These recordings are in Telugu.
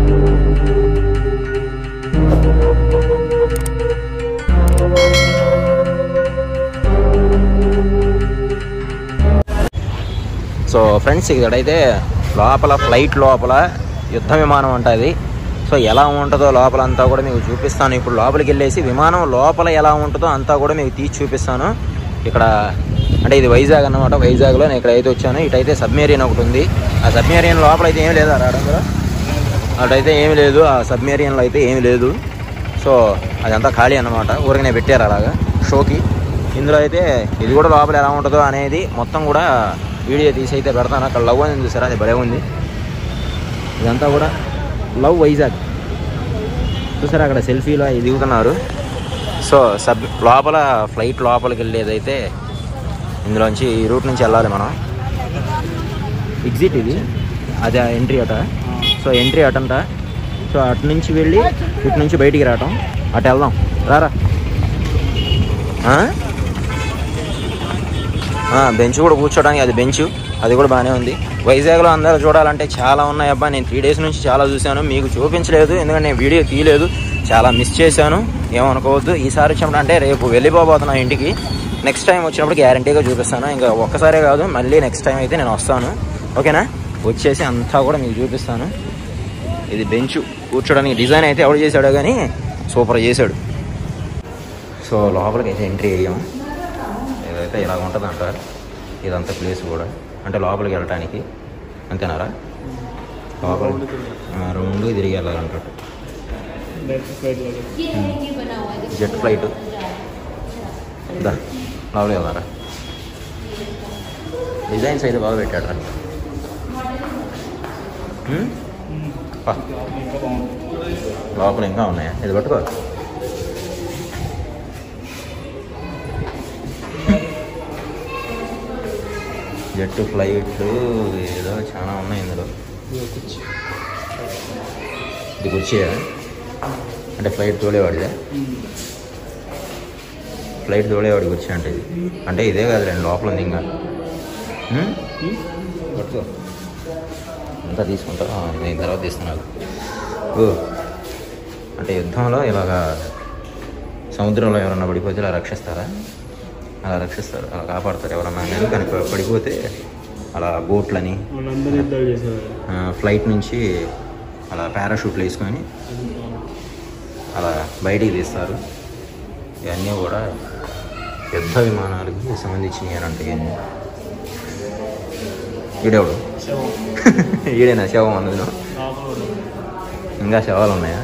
సో ఫ్రెండ్స్ ఇక్కడైతే లోపల ఫ్లైట్ లోపల యుద్ధ విమానం ఉంటుంది సో ఎలా ఉంటుందో లోపల అంతా కూడా మీకు చూపిస్తాను ఇప్పుడు లోపలికి వెళ్ళేసి విమానం లోపల ఎలా ఉంటుందో అంతా కూడా మీకు తీసి చూపిస్తాను ఇక్కడ అంటే ఇది వైజాగ్ అన్నమాట వైజాగ్లో నేను ఇక్కడైతే వచ్చాను ఇటైతే సబ్మెరీన్ ఒకటి ఉంది ఆ సబ్మెరీన్ లోపల అయితే ఏమీ లేదు రావడంలో అటైతే ఏమీ లేదు ఆ సబ్మెరీన్లో అయితే ఏమీ లేదు సో అదంతా ఖాళీ అన్నమాట ఊరికనే పెట్టారు అలాగా షోకి ఇందులో అయితే ఇది కూడా లోపల ఎలా ఉంటుందో అనేది మొత్తం కూడా వీడియో తీసి అయితే పెడతాను అక్కడ లవ్ అని చూసారా అది భలే ఉంది ఇదంతా కూడా లవ్ వైజాగ్ చూసారా అక్కడ సెల్ఫీలో అవి దిగుతున్నారు సో సబ్ లోపల ఫ్లైట్ లోపలికి వెళ్ళేదైతే ఇందులోంచి ఈ రూట్ నుంచి వెళ్ళాలి మనం ఎగ్జిట్ ఇది అది ఎంట్రీ అట సో ఎంట్రీ అటంట సో అటు నుంచి వెళ్ళి ఇటు నుంచి బయటికి రావటం అటు వెళ్దాం రారా ఆ? ఆ, బెంచ్ కూడా కూర్చోడానికి అది బెంచ్ అది కూడా బాగానే ఉంది వైజాగ్లో అందరూ చూడాలంటే చాలా ఉన్నాయి అబ్బా నేను త్రీ డేస్ నుంచి చాలా చూశాను మీకు చూపించలేదు ఎందుకంటే నేను వీడియో తీయలేదు చాలా మిస్ చేశాను ఏమనుకోవద్దు ఈసారి వచ్చినప్పుడు అంటే రేపు వెళ్ళిపోబోతున్నా ఇంటికి నెక్స్ట్ టైం వచ్చినప్పుడు గ్యారంటీగా చూపిస్తాను ఇంకా ఒక్కసారే కాదు మళ్ళీ నెక్స్ట్ టైం అయితే నేను వస్తాను ఓకేనా వచ్చేసి అంతా కూడా మీకు చూపిస్తాను ఇది బెంచ్ కూర్చోడానికి డిజైన్ అయితే ఎవడు చేశాడో కానీ సూపర్ చేశాడు సో లోపలికి అయితే ఎంట్రీ అయ్యాం ఇదైతే ఇలా ఉంటుంది అంటారు ఇదంతా ప్లేస్ కూడా అంటే లోపలికి వెళ్ళటానికి అంతేనారా లోపల రౌండ్ తిరిగి వెళ్ళాలంటాడు జెట్ ఫ్లైట్ దా లోపలికి వెళ్ళారా డిజైన్స్ అయితే బాగా పెట్టాడు రా హ్మ్? పా. లోపల ఇంకా ఉన్నాయా ఇది పట్టుకో జెట్ ఫ్లైట్లు ఏదో చాలా ఉన్నాయి ఇందులో ఇది కుర్చీయా అంటే ఫ్లైట్ తోలేవాడిదే ఫ్లైట్ తోలేవాడి కుర్చీ అంటే ఇది అంటే ఇదే కాదు రెండు లోపల ఉంది ఇంకా హ్మ్? పట్టుకో అంతా తీసుకుంటా ఆ, నేను తర్వాత తీస్తున్నాను ఓ అంటే యుద్ధంలో ఇలాగా సముద్రంలో ఎవరన్నా పడిపోతే ఇలా రక్షిస్తారా అలా రక్షిస్తారు అలా కాపాడతారు ఎవరన్నా కానీ కనుక పడిపోతే అలా బోట్లని వాళ్ళందరూ యుద్ధాలు చేసేవారు ఆ, ఫ్లైట్ నుంచి అలా పారాషూట్లు వేసుకొని అలా బయటికి తీస్తారు ఇవన్నీ కూడా యుద్ధ విమానాలకి సంబంధించినవి అని అంటే ఇవన్నీ ఈడెవడు శవం ఈడేనా శవం అందులో లోపల ఇంకా శవాలు ఉన్నాయా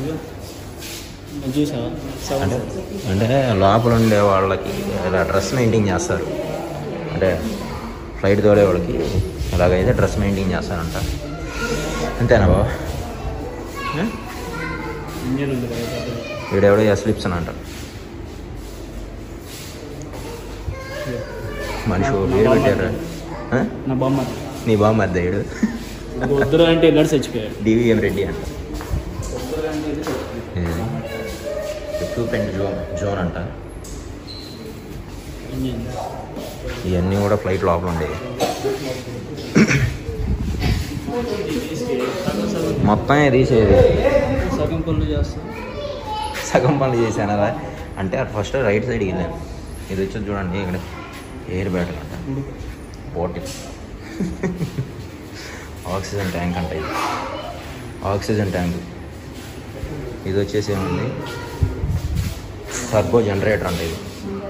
చూసావా శవం అంటే అంటే లోపల ఉండే వాళ్ళకి ఇలా డ్రెస్ మెయింటైన్ చేస్తారు అంటే ఫ్లైట్ తోడే వాళ్ళకి ఇలాగైతే డ్రెస్ మెయింటైన్ చేస్తారంట అంతేనా బాబా ఇంజన్ ఉంది కదా పెద్దది. వీడెవడో స్లిప్స్ అని అంట మనిషి ఓ పేరు పెట్టారు ఆ? నా బొమ్మ నీ బామ్మ అద్దయ్యుడు వద్దురా అంటే వెళ్ళాడు చచ్చిపోయాడు డివిఎం రెడ్డి అంట వద్దురా అంటే వెళ్ళి చచ్చిపోయాడు. ఎక్విప్మెంట్ జోన్ జోన్ అంట ఇంజన్ ఇవన్నీ కూడా ఫ్లైట్ లోపల ఉండేవి మొత్తం తీసేది సగం పనులు చేస్తా సగం పనులు చేశాను అలా అంటే అటు ఫస్ట్ రైట్ సైడ్కి వెళ్ళాను ఇది వచ్చి చూడండి ఇక్కడ ఎయిర్ బ్యాటరీ అంట బాటిల్ ఆక్సిజన్ ట్యాంక్ అంట ఇది ఆక్సిజన్ ట్యాంక్ ఇది వచ్చేసి ఏముంది టర్బో జనరేటర్ అంట ఇది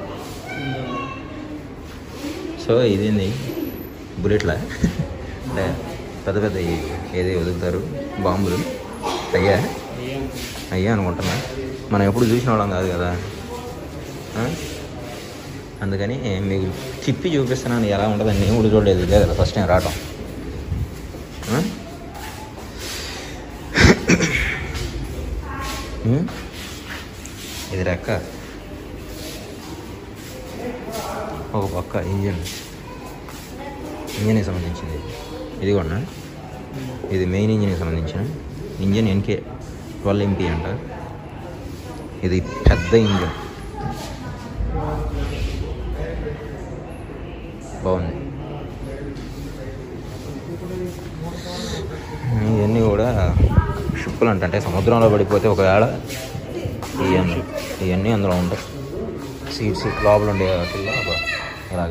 సో ఇదేంది బుల్లెట్లా అంటే పెద్ద పెద్ద ఈ- ఏది వదులుతారు బాంబులు అయ్యా అయ్యా అనుకుంటున్నా మనం ఎప్పుడు చూసిన వాళ్ళం కాదు కదా ఆ? అందుకని మీకు తిప్పి చూపిస్తున్నాను ఎలా ఉంటుందని నేను కూడా చూడలేదు ఇదే కదా ఫస్ట్ టైం రావటం ఆ? ఉం? ఇది రెక్క ఒక పక్క ఇంజిన్ ఇంజిన్కి సంబంధించింది ఇది కూడా ఇది మెయిన్ ఇంజిన్కి సంబంధించిన ఇంజిన్ ఎన్కే ట్వెల్వ్ ఎంపీ అంట ఇది పెద్ద ఇంజిన్ బాగుంది ఇవన్నీ కూడా షిప్పులు అంటే అంటే సముద్రంలో పడిపోతే ఒకవేళ ఇవన్నీ ఇవన్నీ అందులో ఉంటాయి సీట్ సీట్ లోపల ఉండే వాటిల్లో ఒక- ఇలాగ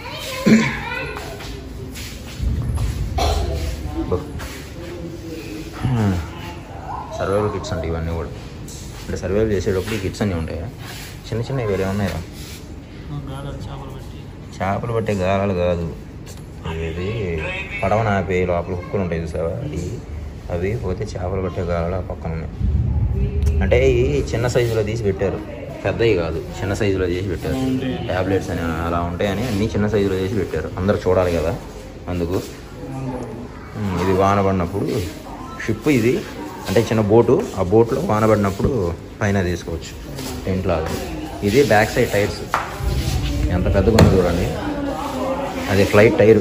సర్వైవల్ కిట్స్ అంటే ఇవన్నీ కూడా అంటే సర్వైవ్ చేసేటప్పుడు ఈ కిట్స్ అన్నీ ఉంటాయా చిన్న చిన్నవి వేరే ఉన్నాయా చేపలు పెట్టి చేపలు పట్టే గాలాలు కాదు ఇది పడవ ఆపే లోపల హుక్కులు ఉంటాయి చూసావా అవి అవి పోతే చేపలు పట్టే గాలాలు ఆ పక్కన ఉన్నాయి అంటే ఈ చిన్న సైజులో తీసి పెట్టారు పెద్దవి కాదు చిన్న సైజులో చేసి పెట్టారు ట్యాబ్లెట్స్ అని అలా ఉంటాయని అన్నీ చిన్న సైజులో చేసి పెట్టారు అందరు చూడాలి కదా అందుకు ఉమ్, ఇది వాన పడినప్పుడు షిప్ ఇది అంటే చిన్న బోటు ఆ బోట్లో వాన పడినప్పుడు పైన తీసుకోవచ్చు టెంట్ లాగా ఇది బ్యాక్ సైడ్ టైర్స్ ఎంత పెద్దగా ఉందో చూడండి అది ఫ్లైట్ టైర్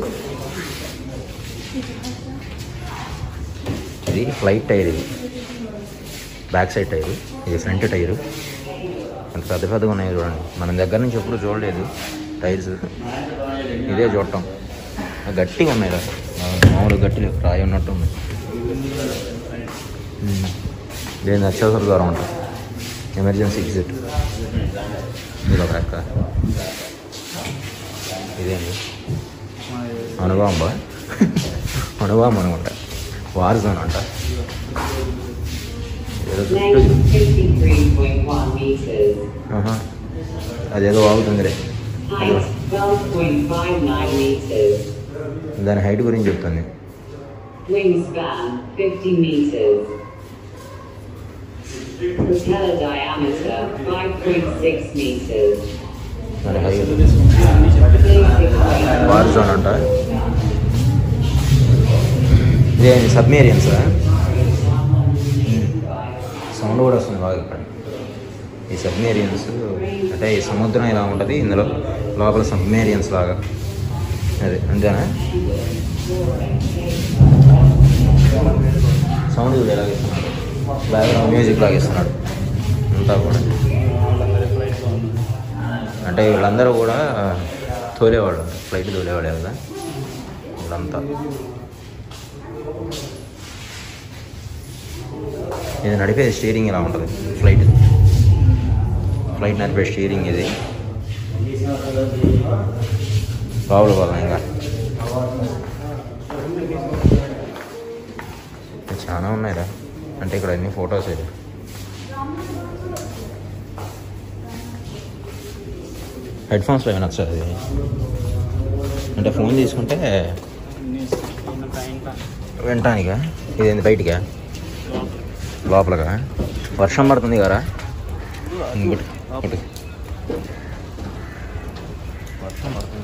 ఇది ఫ్లైట్ టైర్ ఇది బ్యాక్ సైడ్ టైరు ఇది ఫ్రంట్ టైరు ఎంత పెద్ద పెద్దగా ఉన్నాయి చూడండి మన దగ్గర నుంచి ఎప్పుడు చూడలేదు టైర్స్ ఇదే చూడటం గట్టిగా ఉన్నాయి రా మామూలు గట్టి లేవు రాయి ఉన్నట్టు ఉంది ఉమ్. దీని అత్యవసర దూరం ఉంటుంది ఎమర్జెన్సీ ఎగ్జిట్ ఇది ఒక రెక్క ఇదేంటి అనుభవం అనుభవం అనుకుంటా వార్ జోన్ అంట ఏదో చుట్టూ Length 53.1 meters. ఆహా. అదేదో వాగుతుందిలే Height 12.59 meters. దాని హైట్ గురించి చెప్తుంది Wingspan 50 meters. Propeller diameter 5.6 meters. దాని హైట్ Basic వార్ weight. జోన్ అంట ఇదే సబ్మేరియన్స్ సౌండ్ కూడా వస్తుంది బాగా ఇక్కడ ఈ సబ్మేరియన్స్ అంటే ఈ సముద్రం ఇలా ఉంటుంది ఇందులో లోపల సబ్మేరియన్స్ లాగా అదే అంతేనా సౌండ్ కూడా ఎలాగ ఇస్తున్నాడు బ్యాక్గ్రౌండ్ మ్యూజిక్ లాగా ఇస్తున్నాడు అంతా కూడా వాళ్ళందరూ ఫ్లైట్లో ఉన్నారు అంటే వీళ్ళందరూ కూడా తోలేవాళ్ళు ఫ్లైట్ తోలేవాడే కదా వీళ్ళంతా ఇది నడిపే స్టీరింగ్ ఇలా ఉంటుంది ఫ్లైట్ ఫ్లైట్ నడిపే స్టీరింగ్ ఇది లోపల పోదాం ఇంకా చాలా ఉన్నాయిరా అంటే ఇక్కడ అన్ని ఫొటోస్ ఇది హెడ్ ఫోన్స్ ఏమైనా వచ్చారు అది అంటే ఫోన్ తీసుకుంటే అన్నీ చిన్న టైంట వినటానికా ఇదేంది బయటికా లోపలగా వర్షం పడుతుంది కదా ఇంకోటి ఒకటి వర్షం పడుతుంది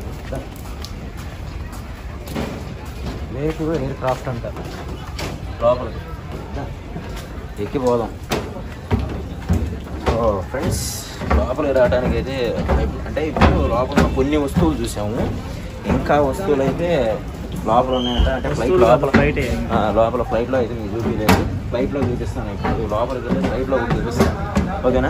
లేకు ఎయిర్ క్రాఫ్ట్ అంట లోపలికి ఎక్కిపోదాం సో ఫ్రెండ్స్ లోపలికి రావడానికి అయితే అంటే ఇప్పుడు లోపల ఉన్న కొన్ని వస్తువులు చూసాము ఇంకా వస్తువులు అయితే లోపల ఉన్నాయంట అంటే ఫ్లైట్ లోపల ఫ్లైట్ ఆ, లోపల ఫ్లైట్లో అయితే మీకు చూపించలేదు ఫ్లైట్లో చూపిస్తాను ఇప్పుడు లోపలికి వెళ్తే ఫ్లైట్లో కూడా చూపిస్తాను ఓకేనా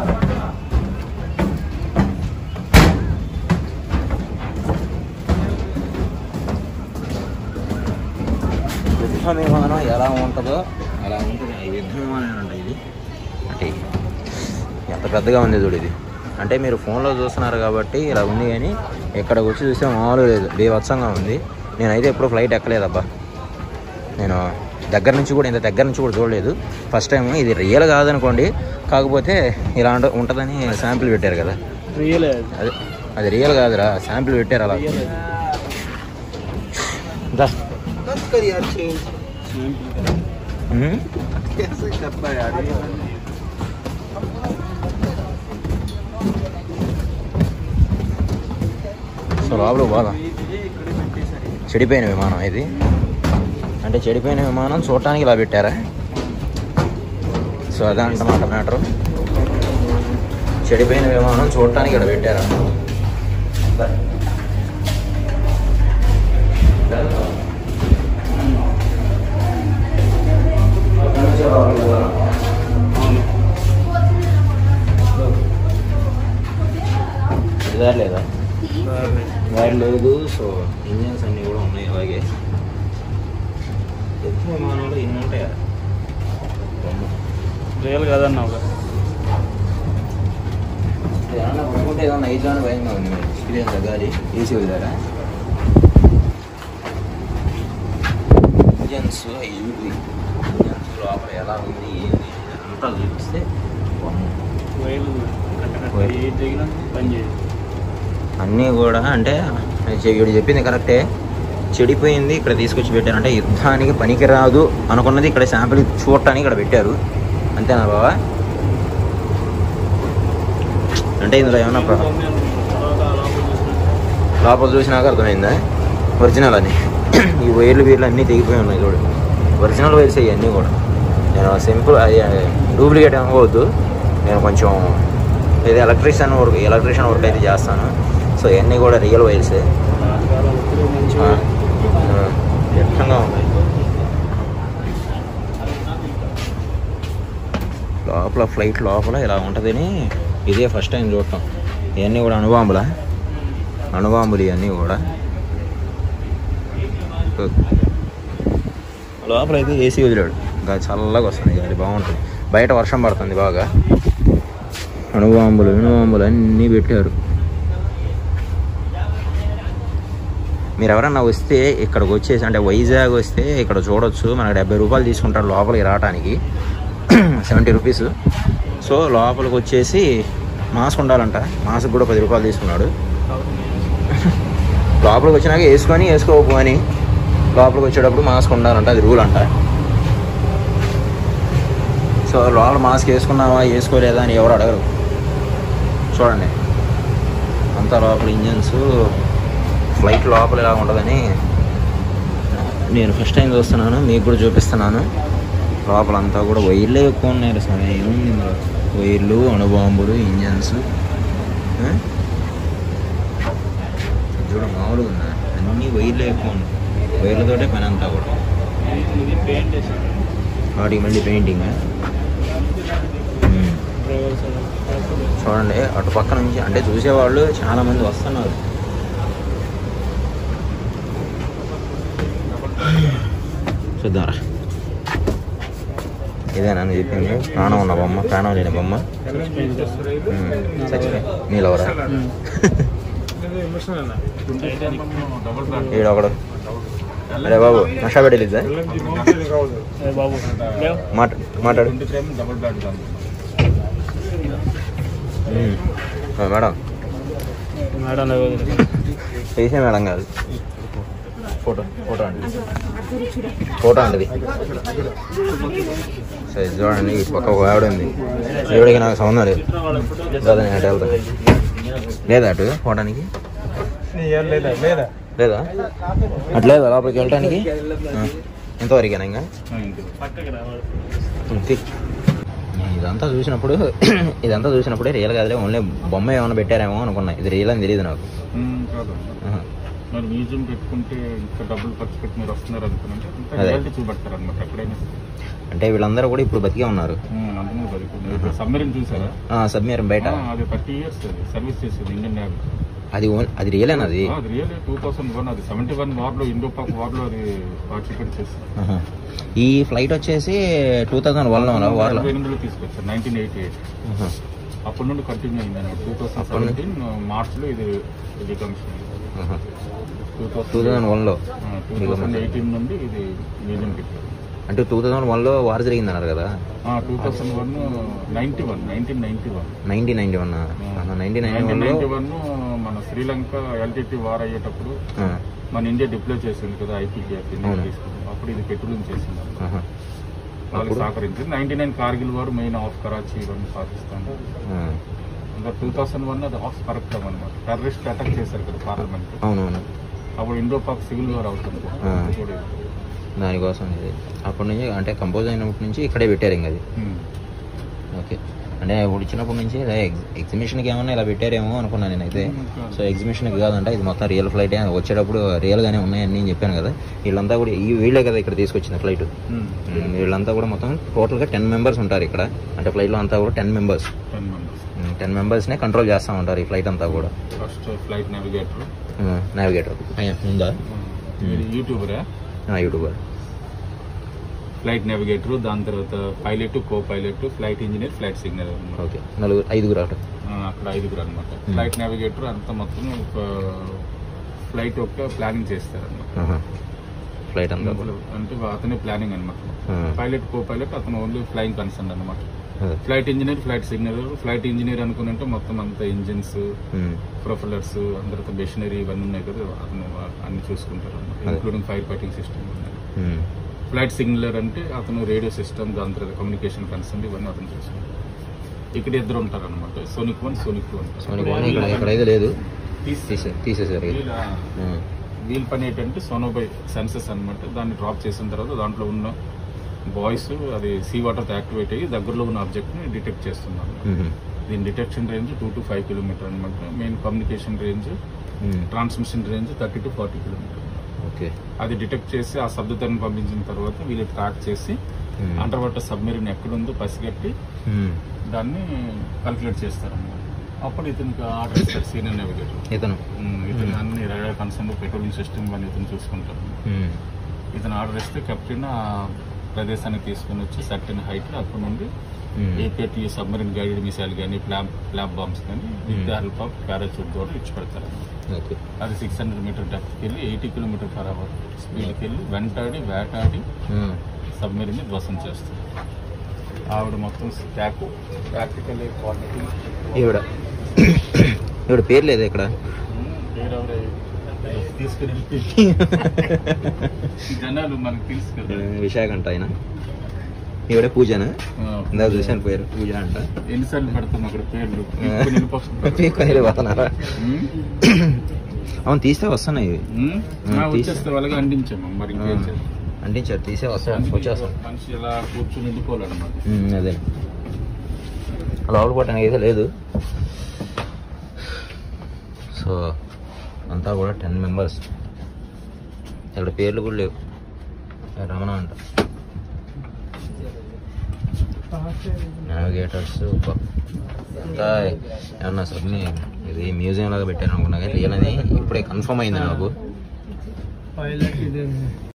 యుద్ధ విమానం ఎలా ఉంటుందో అలా ఉంటుంది ఈ యుద్ధ విమానం అంట ఇది అంటే ఎంత పెద్దగా ఉంది చూడు ఇది అంటే మీరు ఫోన్లో చూస్తున్నారు కాబట్టి ఇలా ఉంది కానీ ఇక్కడికి వచ్చి చూస్తే మామూలు లేదు బీభత్సంగా ఉంది నేనైతే ఎప్పుడు ఫ్లైట్ ఎక్కలేదబ్బా నేను దగ్గర నుంచి కూడా ఇంత దగ్గర నుంచి కూడా చూడలేదు ఫస్ట్ టైం ఇది రియల్ కాదనుకోండి కాకపోతే ఇలా ఉంట- ఉంటుందని శాంపిల్ పెట్టారు కదా రియల్ అది అది రియల్ కాదురా శాంపిల్ పెట్టారు అలా దా. ఉమ్? సో లోపల బాగా చెడిపోయిన విమానం ఇది అంటే చెడిపోయిన విమానం చూడటానికి ఇలా పెట్టారా సో అదంటమాట మ్యాటర్ చెడిపోయిన విమానం చూడటానికి ఇక్కడ పెట్టారా ఇదా లేదా వైర్ లేదు సో ఇంజన్స్ అన్నీ కూడా ఉన్నాయి అలాగే ఎక్కువ విమానంలో ఇన్ని ఉంటాయా రియల్ కాదన్నావు కదా ఏమన్నా కొనుక్కుంటే ఏదన్నా అయిద్దామని భయంగా ఉంది మరి ఎక్స్పీరియన్స్ తగ్గాలి ఏసీ వదిలేరా ఇంజన్స్ ఇవి ఇంజన్స్ లోపల ఎలా ఉంది ఏంది అంతా చూపిస్తే వామ్మో. వైర్లు కరెక్ట్ వైర్. ఏ తగిన పని చేయదు అన్నీ కూడా అంటే వీడు చెప్పింది కరెక్టే చెడిపోయింది ఇక్కడ తీసుకొచ్చి పెట్టారు అంటే యుద్ధానికి పనికిరాదు అనుకున్నది ఇక్కడ శాంపిల్ చూడటానికి ఇక్కడ పెట్టారు అంతేనా బాబా అంటే ఇందులో ఏమన్నా ప్ర- తర్వాత లోపల చూసినట్టు లోపల చూసినాక అర్థమైందా ఒరిజినల్ అని ఈ వైర్లు వీర్లు అన్నీ తెగిపోయి ఉన్నాయి చూడు ఒరిజినల్ వైర్స్ అయ్యి అన్నీ కూడా నేను సింపుల్ డూప్లికేట్ అనుకోవద్దు నేను కొంచెం ఇది ఎలక్ట్రీషియన్ వర్క్ ఎలక్ట్రీషియన్ వర్క్ అయితే చేస్తాను సో ఇవన్నీ కూడా రియల్ వైర్సే చాలా ఒత్తిడి మంచి ఆ, ఆ, ఎట్టంగా ఉన్నాయి లోపల ఫ్లైట్ లోపల ఇలా ఉంటుందని ఇదే ఫస్ట్ టైం చూడటం ఇవన్నీ కూడా అణుబాంబులా అణుబాంబులు ఇవన్నీ కూడా లోపల అయితే ఏసీ వదిలాడు ఇంకా చల్లగా వస్తుంది గాలి బాగుంటుంది బయట వర్షం పడుతుంది బాగా అణుబాంబులు అణుబాంబులు అన్నీ పెట్టారు మీరు ఎవరన్నా వస్తే ఇక్కడికి వచ్చేసి అంటే వైజాగ్ వస్తే ఇక్కడ చూడొచ్చు మనకు డెబ్బై రూపాయలు తీసుకుంటారు లోపలికి రావడానికి సెవెంటీ రూపీస్ సో లోపలికి వచ్చేసి మాస్క్ ఉండాలంట మాస్క్ కూడా పది రూపాయలు తీసుకున్నాడు లోపలికి వచ్చినాక వేసుకొని వేసుకోకు అని లోపలికి వచ్చేటప్పుడు మాస్క్ ఉండాలంట అది రూల్ అంట సో లోపల మాస్క్ వేసుకున్నావా వేసుకోలేదా అని ఎవరు అడగరు చూడండి అంతా లోపల ఇంజన్స్ ఫ్లైట్ లోపల ఇలా ఉండదని నేను ఫస్ట్ టైం చూస్తున్నాను మీకు కూడా చూపిస్తున్నాను లోపల అంతా కూడా వైర్లే ఎక్కువ ఉన్నాయి సార్ ఏముంది ఇందులో వైర్లు అణుబాంబులు ఇంజన్స్ చూడ మామూలుగా ఉందా అన్నీ వైర్లే ఎక్కువ ఉన్నాయి వైర్లతోటే పని అంతా కూడా ఇది పెయింట్ వేసాను వాటికి మళ్ళీ పెయింటింగ్ డ్రైవర్ సైడ్ చూడండి అటు పక్క నుంచి అంటే చూసేవాళ్ళు చాలా మంది వస్తున్నారు చూద్దాంరా ఇదే నన్ను చెప్పింది ప్రాణం ఉన్న బొమ్మ ప్రాణం లేని బొమ్మ ఉమ్, చచ్చిపోయి నీలవరా టైటానిక్ ఈడొకడు అరే బాబు నషా పెట్టలేదా ఏ బాబు లేవు మాట మాట్లాడు ఉమ్. ఆ, మేడం మేడం లేవు చేసే మేడం కాదు ఫోటో ఫోటో అండి ఫోటో అండి సరే చూడండి ఈ పక్క ఒక ఆవిడ ఉంది ఈవిడికి నాకు సంబంధం లేదు కదా నేను అటు వెళ్తాను లేదా అటు పోవడానికి లేదా అట్లేదా లోపలికి వెళ్ళటానికి ఆ, ఎంతవరకేనా ఇంకా పక్కకి రావాలి ఉంది. ఇదంతా చూసినప్పుడు ఇదంతా చూసినప్పుడే రియల్ కాదులే ఓన్లీ బొమ్మ ఏమైనా పెట్టారేమో అనుకున్నా ఇది రియల్ అని తెలియదు నాకు కాదు ఆహా. మరి మ్యూజియం పెట్టుకుంటే ఇంకా డబ్బులు ఖర్చు పెట్టి మీరు వస్తున్నారు అనుకున్నాంటే ఇంకా అదే. రియాలిటీ చూపెడతారు అనమాట ఎక్కడైనా అంటే వీళ్ళందరూ కూడా ఇప్పుడు బతికే ఉన్నారు అందులో బతుకుంది ఇప్పుడు సబ్మెరీన్ చూసారా సబ్మీరం బయట ఆ, అది థర్టీ ఇయర్స్ సర్వీస్ చేసేది ఇండియన్ నేవీ అది ఓన్- అది రియలేనా అది అది రియల్ టూ థౌసండ్ వన్ అది సెవెంటీ వన్ వార్ లో ఇండో పాక్ వార్ లో అది పార్టిసిపేట్ చేస్తుంది ఆహా. ఈ ఫ్లైట్ వచ్చేసి టూ థౌజండ్ వన్ లో వార్లో ఎనిమిదిలో తీసుకొచ్చారు నైన్టీన్ ఎయిటీ ఎయిట్ ఆహా. అప్పటి నుండి కంటిన్యూ అయింది టూ థౌసండ్ అప్పటి నుండి? సెవెంటీన్ మార్చ్ లో ఇది రికమిషన్ ఆహా. టూ టూ థౌజండ్ వన్లో టూ థౌసండ్ ఎయిటీన్ నుండి ఇది మ్యూజియం పెట్టారు అంటే టూ థౌజండ్ వన్లో వార్ జరిగింది అన్నారు కదా two thousand one ninety one nineteen ninety one nineteen ninety one nineteen ninety nineteen ninety వన్లో వన్ మన శ్రీలంక ఎల్టీటీ వార్ అయ్యేటప్పుడు మన ఇండియా డిప్లాయ్ చేసింది కదా ఐపీజీఎఫ్ అవును. అప్పుడు ఇది పెట్రోలింగ్ చేసింది వాళ్ళకి అప్పుడు? సహకరించింది నైన్టీ నైన్ కార్గిల్ వారు మెయిన్ ఆఫ్ కరాచీ ఇవన్నీ పాకిస్తాన్ ఇంకా టూ థౌసండ్ వన్ అది ఆఫ్ కరెక్టం అనమాట టెర్రరిస్ట్ అటాక్ చేశారు కదా పార్లమెంట్ అవునవును అప్పుడు ఇండో పాక్ సివిల్ వార్ అవుతుంది ఆ. అది కూడా ఇది. దానికోసం ఇది అప్పటి నుంచి అంటే కంపోజ్ అయినప్పటి నుంచి ఇక్కడే పెట్టారు ఇంకా అది ఉమ్. ఓకే అంటే ఇప్పుడు ఇచ్చినప్పటి నుంచి ఇలా ఎగ్జ్- ఎగ్జిబిషన్కి ఏమన్నా ఇలా పెట్టారేమో అనుకున్నాను నేనైతే సో ఎగ్జిబిషన్కి కాదంట ఇది మొత్తం రియల్ ఫ్లైట్ వచ్చేటప్పుడు రియల్గానే ఉన్నాయని నేను చెప్పాను కదా వీళ్ళంతా కూడా ఈ వీళ్ళే కదా ఇక్కడ తీసుకొచ్చిన ఫ్లైట్ ఉమ్. వీళ్ళంతా కూడా మొత్తం టోటల్గా టెన్ మెంబర్స్ ఉంటారు ఇక్కడ అంటే ఫ్లైట్లో అంతా కూడా ten members ten members ten మెంబర్స్నే కంట్రోల్ చేస్తూ ఉంటారు ఈ ఫ్లైట్ అంతా కూడా ఫస్ట్ ఫ్లైట్ నావిగేటర్ నావిగేటర్ ఉందా యూట్యూబరా యూట్యూబర్ ఫ్లైట్ నావిగేటర్ దాని తర్వాత pilot co pilot flight engineer flight signal అనమాట ఓకే నలుగురు ఐదుగురు అక్కడ అక్కడ ఐదుగురు అనమాట ఫ్లైట్ నావిగేటర్ అంతా మొత్తం ఒక ఫ్లైట్ యొక్క ప్లానింగ్ చేస్తారు అనమాట ఫ్లైట్ అంతా కూడా అంటే అతనే ప్లానింగ్ అనమాట Hmm. పైలట్ కో పైలట్ అతను ఓన్లీ ఫ్లైయింగ్ కన్సర్న్ అనమాట అదే. Flight engineer flight signal flight engineer అనుకున్నంటే మొత్తం అంతా ఇంజిన్స్ ఉమ్. ప్రొఫెలర్స్ అందరితో మెషినరీ ఇవన్నీ ఉన్నాయి కదా అతను అన్ని చూసుకుంటారు అదే. Including fire fighting system um. Flight signaller అంటే అతను రేడియో సిస్టమ్ దాని తర్వాత కమ్యూనికేషన్ కన్సర్న్ ఇవన్నీ అతను చూసుకుంటారు ఇక్కడ ఇద్దరు ఉంటారు అనమాట సోనిక్ వన్ సోనిక్ టూ సోనీ ఫోన్ ఇక్కడ ఇక్కడైతే లేదు తీసే తీసే తీసేసారు ఇక. ఉమ్. వీల్ పని ఏంటంటే సోనోబై సెన్సెస్ అన్నమాట దాన్ని డ్రాప్ చేసిన తర్వాత దాంట్లో ఉన్న బాయ్స్ అది సీ వాటర్తో యాక్టివేట్ అయ్యి దగ్గరలో ఉన్న ఆబ్జెక్ట్ ని డిటెక్ట్ చేస్తున్నారు ఉమ్. దీని detection range two to five kilometre అనమాట main communication range um. Transmission range thirty to forty kilometre okay అది డిటెక్ట్ చేసి ఆ శబ్దతను పంపించిన తర్వాత వీళ్ళు ట్రాక్ చేసి ఉమ్. అండర్ వాటర్ సబ్మెరీన్ ఎక్కడుందో పసిగట్టి ఉమ్. దాన్ని కాల్కులేట్ చేస్తారన్నమాట అప్పుడు ఇతనికి ఆర్డర్ ఇస్తారు సీనియర్ నావిగేటర్ ఇతను ఇతను అన్ని రైడర్ కన్సర్న్ పెట్రోలింగ్ సిస్టమ్ అని ఇతను చూసుకుంటారు ఉమ్. ఇతను ఆర్డర్ ఇస్తే కెప్టెన్ ఆ ప్రదేశానికి తీసుకుని వచ్చి సర్టెన్ హైట్ అక్కడ నుండి ఉమ్. ఏపీటీ సబ్మరీన్ గైడెడ్ మిసైల్ కానీ ప్లాబ్ ప్లాబ్ బాంబ్స్ కానీ with the help of parachute ద్వారా ఇచ్చి పెడతారు ఓకే అది సిక్స్ హండ్రెడ్ మీటర్ డెప్త్కి వెళ్ళి ఎయిటీ కిలోమీటర్ పర్ అవర్ స్పీడ్కి వెళ్ళి వెంటాడి వేటాడి ఉమ్. సబ్మెరీన్ని ధ్వసం చేస్తారు ఆవిడ మొత్తం ట్యాక్ ప్రాక్టికల్ క్వాలిటీ ఈవిడ ఈవిడ పేరు లేదా ఇక్కడ తీసుకుని జనాలు మనకు తెలుసు కదా విశాఖ అంట ఆయన ఈవిడ పూజనా ఆ, ఇందాక చూశాను పేరు పూజ అంట ఎన్నిసార్లు పెడతాం అక్కడ పేర్లు తీసుకుని వెళ్ళిపోతుంటారు. పీక్కొని వస్తున్నారా ఉమ్, అవును తీస్తే వస్తున్నాయి ఇవి ఉమ్, ఆ, వచ్చేస్తే వాళ్ళకి అందించాము మరి ఇంకేం ఆ. చేయాలి అంటించారు తీసే వస్తా వచ్చేస్తాం మనిషి ఇలా కూర్చుని ఉండిపోవాలన్నమాట ఉమ్, అదే లోపల పోవటానికి అయితే లేదు సో అంతా కూడా టెన్ మెంబర్స్ ఇక్కడ పేర్లు కూడా లేవు రమణ అంట నావిగేటర్స్ అంతా ఏమన్నా సబ్ని ఇది మ్యూజియం లాగా పెట్టాను అనుకున్నా కానీ రియల్ అని ఇప్పుడే కన్ఫర్మ్ అయింది నాకు